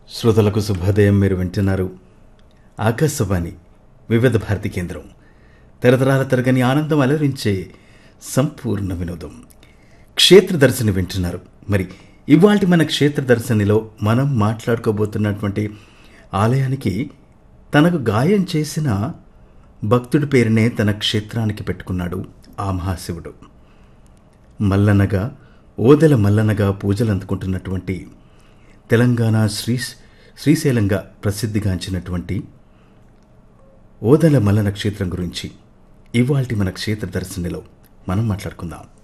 శ్రోతలకు శుభోదయం మీరు వింటున్నారు ఆకాశవాణి వివిధ భారతి కేంద్రం తరతరాల తరగని ఆనందం అలరించే సంపూర్ణ వినోదం క్షేత్ర దర్శని వింటున్నారు మరి ఇవాళ మన క్షేత్ర దర్శనిలో మనం మాట్లాడుకోబోతున్నటువంటి ఆలయానికి తనకు గాయం చేసిన భక్తుడి పేరునే తన క్షేత్రానికి పెట్టుకున్నాడు ఆ మహాశివుడు మల్లనగా ఓదెల మల్లనగా పూజలు అందుకుంటున్నటువంటి తెలంగాణ శ్రీ శ్రీశైలంగా ప్రసిద్ధిగాంచినటువంటి ఓదెల మల్లన క్షేత్రం గురించి ఇవాల్టి మన క్షేత్ర దర్శనిలో మనం మాట్లాడుకుందాం